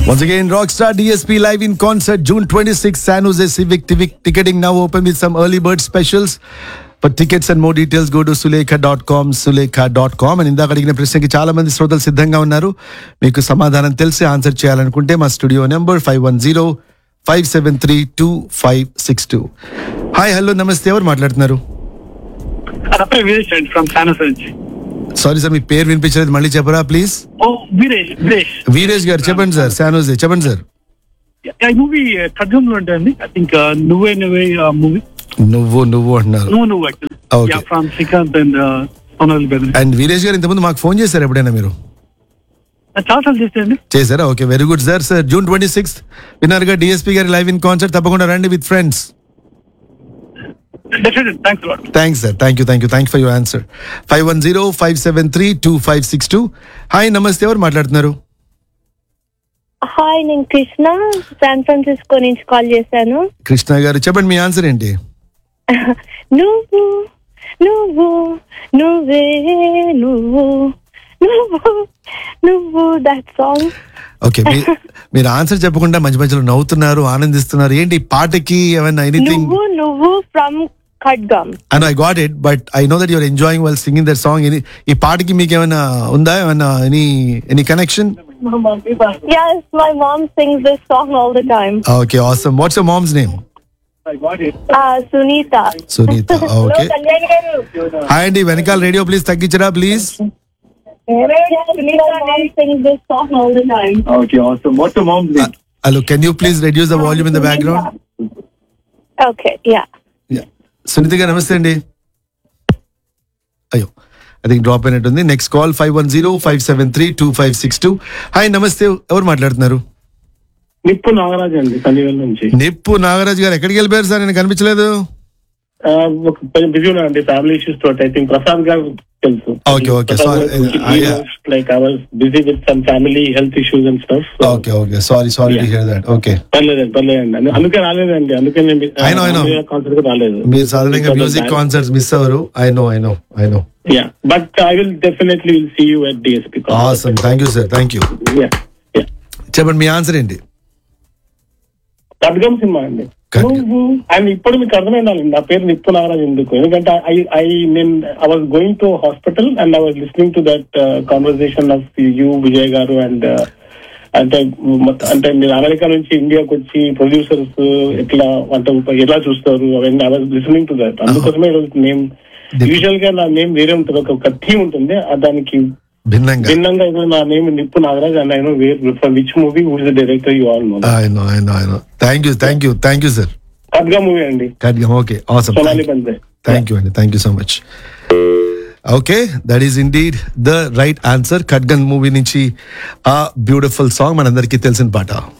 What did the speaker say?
Once again, Rockstar DSP live in concert June 26, San Jose Civic Tic- Ticketing now open with some early bird specials. For tickets and more details, go to sulekha.com, sulekha.com. And ఇందాక అడిగిన ప్రశ్నకి చాలా మంది శ్రోతలు సిద్ధంగా ఉన్నారు మీకు సమాధానం తెలిసి ఆన్సర్ చేయాలనుకుంటే మా studio number five one zero five seven three two five six two hi hello నమస్తే ఎవరు మాట్లాడుతున్నారు నా పేరు వీరేష్ అండి ఫ్రమ్ సానస్ నుంచి సారీ సార్ మీ పేరు వినిపించలేదు మళ్ళీ చెప్పరా ప్లీజ్ ఓ వీరేష్ వీరేష్ వీరేష్ గారు చెప్పండి సార్ శానోజే చెప్పండి సార్ ఈ మూవీ ఖడ్గంలో ఉంటుంది ఐ థింక్ నువ్వే నువ్వే మూవీ నువ్వు నువ్వు అంటున్నారు నువ్వు నువ్వు Okay. From Srikanth and Sonali Bendre and Veeresh గారు ఇంతకుముందు మాకు ఫోన్ చేశారు ఎప్పుడైనా మీరు చాలా సార్లు చేసేయండి చేశారా okay very good sir sir June twenty sixth విన్నర్గా డిఎస్పీ గారి లైవ్ ఇన్ కాన్సర్ట్ తప్పకుండా రండి with friends definite thanks lot thanks sir thank you thank you thank for your answer five one zero five seven three two five six two hi నమస్తే ఎవరు మాట్లాడుతున్నారు హాయ్ నేను Krishna San Francisco నుంచి call చేశాను కృష్ణ గారు చెప్పండి మీ ఆన్సర్ ఏంటి నువ్వు నువ్వు నువ్వే నువ్వు నువ్వు నువ్వు దట్ సాంగ్ ఓకే మీరు ఆన్సర్ చెప్పకుండా మధ్య మధ్యలో నవ్వుతున్నారు ఆనందిస్తున్నారు ఏంటి ఈ పాటకి ఏమైనా ఎనీథింగ్ నువ్వు నువ్వు from Khadgam and I got it but I know that your enjoying well singing that song any ఈ పాటకి మీకు ఏమైనా ఉందా ఏమైనా any any connection yes my mom sings this song all the time okay awesome what's your mom's name uh sunita Sunita okay hi అండి వెనకాల radio please తగ్గించరా please sunita mom sings this song all the time okay awesome what's your mom's name hello can you please reduce the volume in the background okay yeah Sunita గారు నమస్తే అండి అయ్యో I think drop అయినట్టుంది next call five one zero five seven three two five six two hi నమస్తే ఎవరు మాట్లాడుతున్నారు నిప్పు నాగరాజ్ అండి సన్నివేల్ నుంచి నిప్పు నాగరాజు గారు ఎక్కడికి వెళ్ళిపోయారు సార్ నేను కనిపించలేదు ఆ, ఒక కొంచెం బిజీ ఉన్నానండి ఫ్యామిలీ ఇష్యూస్ తోటి ఐ థింక్ ప్రసాద్ గారు తెలుసు Okay, okay. Sorry. Uh, yeah. Like I was busy with some family health issues and stuff okay okay sorry sorry to hear that okay పర్లేదండి పర్లేదండి అందు- అందుకే రాలేదండి అందుకే నేను I know, I know. Concert రాలేదు మీరు సాధారణంగా మ్యూజిక్ కాన్సర్ట్స్ మిస్ అవ్వరు I know I know I know yeah but I will definitely will see you at DSP awesome thank you sir thank you yeah yeah చెప్పండి మీ answer ఏంటి ఖడ్గం cinema అండి ఖడ్గం. నువ్వు అండ్ ఇప్పుడు మీకు అర్థమైందండి నా పేరు నిప్పు నాగరాజ్ ఎందుకు ఎందుకంటే ఐ ఐ నేను I was going to hospital and I was listening to that conversation of you Vijay గారు అండ్ అంటే మొత్తం- అంటే మీరు అమెరికా నుంచి ఇండియాకి వచ్చి ప్రొడ్యూసర్స్ ఎట్లా అంటే ఎలా చూస్తారు అవన్నీ I was listening to that అందుకోసమే ఈరోజు నేమ్ యూజువల్ గా నా నేమ్ వేరే ఉంటుంది ఒక- ఒక థీమ్ ఉంటుంది ఆ దానికి భిన్నంగా భిన్నంగా ఈరోజు నా name Nippu Nagaraj and I know where from which movie who is the director you all know I know I know I know thank you thank you thank you sir Khadga movie అండి Khadgam okay awesome Sonali Bendre thank you అండి thank you so much okay that is indeed the right answer Khadgam movie నుంచి ఆ beautiful song మనందరికీ తెలిసిన పాట